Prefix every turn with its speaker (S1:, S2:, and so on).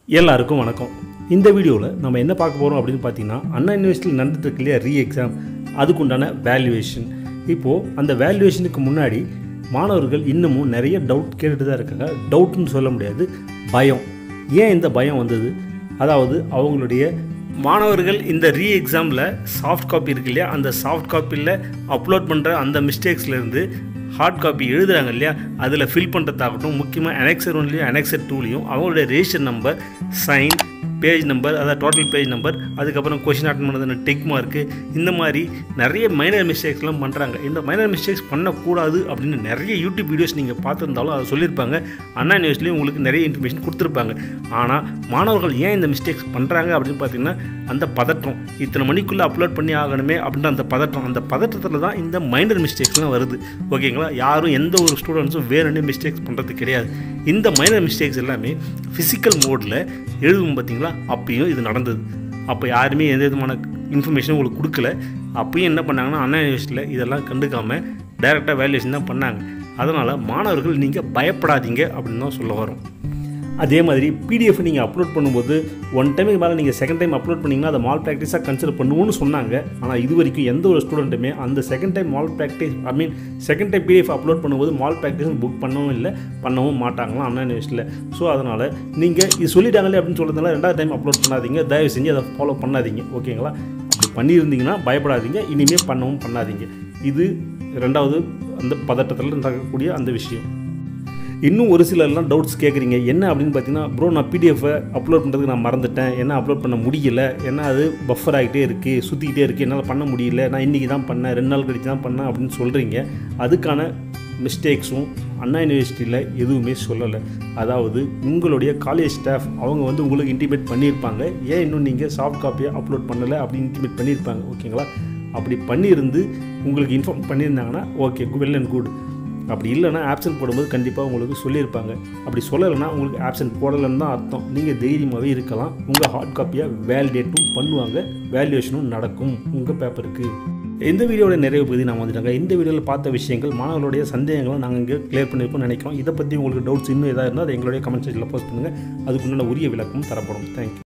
S1: எல்லாருக்கும் வணக்கம் இந்த வீடியோவில் நம்ம என்ன பார்க்க போகிறோம் அப்படின்னு பார்த்தீங்கன்னா அண்ணா யூனிவர்சிட்டியில் நடந்துட்டு இருக்கு இல்லையா ரீ எக்ஸாம் அதுக்குண்டான வேல்யூவேஷன் இப்போது அந்த வேல்யூவேஷனுக்கு முன்னாடி மாணவர்கள் இன்னமும் நிறைய டவுட் கேட்டுட்டு தான் இருக்காங்க டவுட்னு சொல்ல முடியாது பயம் ஏன் இந்த பயம் வந்தது அதாவது அவங்களுடைய மாணவர்கள் இந்த ரீ எக்ஸாமில் சாஃப்ட் காப்பி இருக்கு இல்லையா அந்த சாஃப்ட் காப்பியில் அப்லோட் பண்ணுற அந்த மிஸ்டேக்ஸ்லேருந்து ஹார்ட் காப்பி எழுதுறாங்க இல்லையா அதில் ஃபில் பண்ணுறதாகட்டும் முக்கியமாக அனெக்சர் ஒன்லையும் அனெக்சர் டூலையும் அவங்களுடைய ration number sign page number அதாவது டோட்டல் பேஜ் நம்பர் அதுக்கப்புறம் கொஷின் அட்டன் பண்ணது டெக் மார்க்கு இந்த மாதிரி நிறைய மைனர் மிஸ்டேக்ஸ்லாம் பண்ணுறாங்க இந்த மைனர் மிஸ்டேக்ஸ் பண்ணக்கூடாது அப்படின்னு நிறைய யூடியூப் வீடியோஸ் நீங்கள் பார்த்துருந்தாலும் அதை சொல்லியிருப்பாங்க அண்ணா நியூஸ்லேயும் உங்களுக்கு நிறைய இன்ஃபர்மேஷன் கொடுத்துருப்பாங்க ஆனால் மாணவர்கள் ஏன் இந்த மிஸ்டேக்ஸ் பண்ணுறாங்க அப்படின்னு பார்த்தீங்கன்னா அந்த பதற்றம் இத்தனை மணிக்குள்ளே அப்லோட் பண்ணி ஆகணுமே அப்படின்ற அந்த பதற்றம் அந்த பதற்றத்தில் தான் இந்த மைனர் மிஸ்டேக்ஸ்லாம் வருது ஓகேங்களா யாரும் எந்த ஒரு ஸ்டூடெண்ட்ஸும் வேணும்னே மிஸ்டேக்ஸ் பண்ணுறது கிடையாது இந்த மைனர் மிஸ்டேக்ஸ் எல்லாமே ஃபிசிக்கல் மோடில் எழுதும் பார்த்தீங்களா அப்பயும் இது நடந்தது அப்போ யாருமே எந்த விதமான இன்ஃபர்மேஷனும் உங்களுக்கு கொடுக்கல அப்பயும் என்ன பண்ணாங்கன்னா அண்ணா யூனிவர்சிட்டியில் இதெல்லாம் கண்டுக்காமல் டைரெக்டாக வேல்யூஷன் தான் பண்ணாங்க அதனால் மாணவர்கள் நீங்கள் பயப்படாதீங்க அப்படின்னு தான் சொல்ல வரோம் அதே மாதிரி பிடிஎஃப் நீங்கள் அப்லோட் பண்ணும்போது ஒன் டைமுக்கு மேலே நீங்கள் செகண்ட் டைம் அப்லோட் பண்ணிங்கன்னா அதை மால் ப்ராக்டிஸாக கன்சிடர் பண்ணுவோம்னு சொன்னாங்க ஆனால் இது வரைக்கும் எந்த ஒரு ஸ்டூடெண்ட்டுமே அந்த second time malpractice I mean second time PDF upload பண்ணும்போது மால் ப்ராக்டிஸ் புக் பண்ணவும் இல்லை பண்ணவும் மாட்டாங்களாம் அண்ணா யூனிவர்சிட்டியில் ஸோ அதனால் நீங்கள் இது சொல்லிட்டாங்களே அப்படின்னு சொல்கிறதுனால ரெண்டாவது டைம் அப்லோட் பண்ணாதீங்க தயவு செஞ்சு அதை ஃபாலோ பண்ணாதீங்க ஓகேங்களா அப்படி பண்ணியிருந்தீங்கன்னா பயப்படாதீங்க இனிமேல் பண்ணவும் பண்ணாதீங்க இது ரெண்டாவது அந்த பதட்டத்தில் நடக்கக்கூடிய அந்த விஷயம் இன்னும் ஒரு சிலர்லாம் டவுட்ஸ் கேட்குறீங்க என்ன அப்படின்னு பார்த்தீங்கன்னா ப்ரோ நான் பிடிஎஃபை அப்லோட் பண்ணுறதுக்கு நான் மறந்துட்டேன் என்ன அப்லோட் பண்ண முடியல ஏன்னா அது பஃபர் ஆகிட்டே இருக்குது சுற்றிக்கிட்டே இருக்குது என்னால் பண்ண முடியல நான் இன்றைக்கி தான் பண்ணேன் ரெண்டு நாள் கழிச்சு தான் பண்ணேன் அப்படின்னு சொல்கிறீங்க அதுக்கான மிஸ்டேக்ஸும் அண்ணா யூனிவர்சிட்டியில் எதுவுமே சொல்லலை அதாவது உங்களுடைய காலேஜ் ஸ்டாஃப் அவங்க வந்து உங்களுக்கு இன்டிமேட் பண்ணியிருப்பாங்க ஏன் இன்னும் நீங்கள் சாஃப்ட் காப்பியை அப்லோட் பண்ணலை அப்படின்னு இன்டிமேட் பண்ணியிருப்பாங்க ஓகேங்களா அப்படி பண்ணியிருந்து உங்களுக்கு இன்ஃபார்ம் பண்ணியிருந்தாங்கன்னா ஓகே வெல் அண்ட் குட் அப்படி இல்லைன்னா ஆப்சன்ட் போடும்போது கண்டிப்பாக உங்களுக்கு சொல்லியிருப்பாங்க அப்படி சொல்லலைன்னா உங்களுக்கு ஆப்சன்ட் போடலைன்னு தான் அர்த்தம் நீங்கள் தைரியமாகவே இருக்கலாம் உங்கள் ஹார்ட் காப்பியை வேலிடேட்டும் பண்ணுவாங்க வேல்யூவேஷனும் நடக்கும் உங்கள் பேப்பருக்கு இந்த வீடியோட நிறைவு பகுதி நான் வந்துட்டாங்க இந்த வீடியோவில் பார்த்த விஷயங்கள் மாணவர்களுடைய சந்தேகங்களை நாங்கள் இங்கே கிளியர் பண்ணியிருப்போம்னு நினைக்கிறோம் இதை பற்றி உங்களுக்கு டவுட்ஸ் இன்னும் எதாவது இருந்தால் அதை எங்களுடைய கமெண்ட் செக்ஷனில் போஸ்ட் பண்ணுங்கள் அதுக்குண்டான உரிய விளக்கமும் தரப்படும் தேங்க்யூ